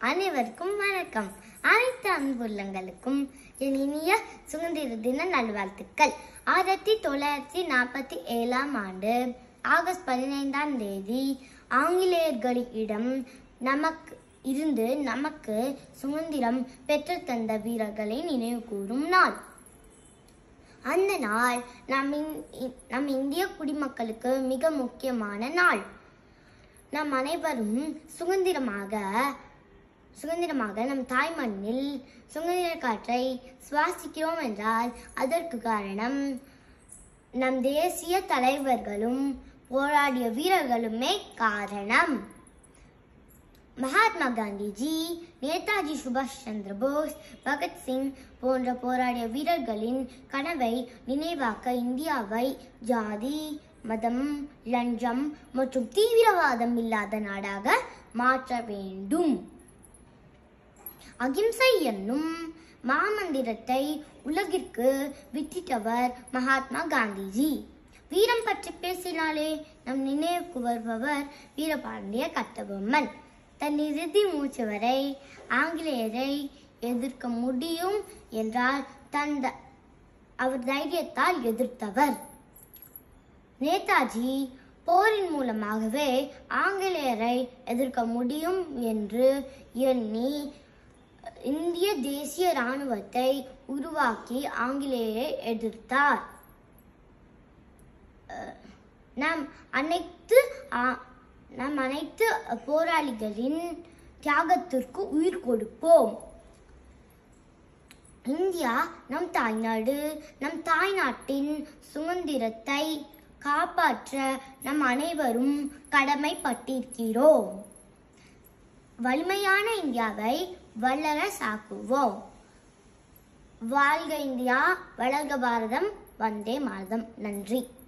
அனைவருக்கும் வணக்கம் அனைத்து அன்புள்ளங்களுக்கும் என் இனிய சுதந்திர தின நல்வாழ்த்துக்கள் ஆயிரத்தி தொள்ளாயிரத்தி நாற்பத்தி ஏழாம் ஆண்டு ஆகஸ்ட் பதினைந்தாம் தேதி ஆங்கிலேயர்களிடம் நமக்கு இருந்து நமக்கு சுதந்திரம் பெற்றுத் தந்த வீரர்களை நினைவு கூறும் நாள் அந்த நாள் நம் இந்- இ- நம் இந்திய குடிமக்களுக்கு மிக முக்கியமான நாள் நாம் அனைவரும் சுதந்திரமாக சுதந்திரமாக நம் தாய் மண்ணில் சுதந்திர காற்றை சுவாசிக்கிறோம் என்றால் அதற்கு காரணம் நம் தேசிய தலைவர்களும் போராடிய வீரர்களுமே காரணம் மகாத்மா காந்திஜி நேதாஜி சுபாஷ் சந்திர போஸ் பகத்சிங் போன்ற போராடிய வீரர்களின் கனவை நினைவாக்க இந்தியாவை ஜாதி மதம் லஞ்சம் மற்றும் தீவிரவாதம் இல்லாத நாடாக மாற்ற வேண்டும் அகிம்சை என்னும் மாமந்திரத்தை உலகிற்கு வித்திட்டவர் மகாத்மா காந்திஜி வீரம் பற்றி பேசினாலே நம் நினைவுக்கு வருபவர் வீரபாண்டிய கட்டபொம்மன் தன் இறுதி மூச்சு வரை ஆங்கிலேயரை எதிர்க்க முடியும் என்றால் தந்த அவர் தைரியத்தால் எதிர்த்தவர் நேதாஜி போரின் மூலமாகவே ஆங்கிலேயரை எதிர்க்க முடியும் என்று எண்ணி இந்திய தேசிய ராணுவத்தை உருவாக்கி ஆங்கிலேயரை எதிர்த்தார் அஹ், நாம் அனைத்து ஆ- நாம் அனைத்து போராளிகளின் தியாகத்திற்கு உயிர் கொடுப்போம் இந்தியா நம் தாய்நாடு நம் தாய்நாட்டின் சுதந்திரத்தை காப்பாற்ற நம் அனைவரும் கடமைப்பட்டிருக்கிறோம் வலிமையான இந்தியாவை வல்லரசாக்குவோம் வாழ்க இந்தியா வளர்க பாரதம் வந்தே மாதம் நன்றி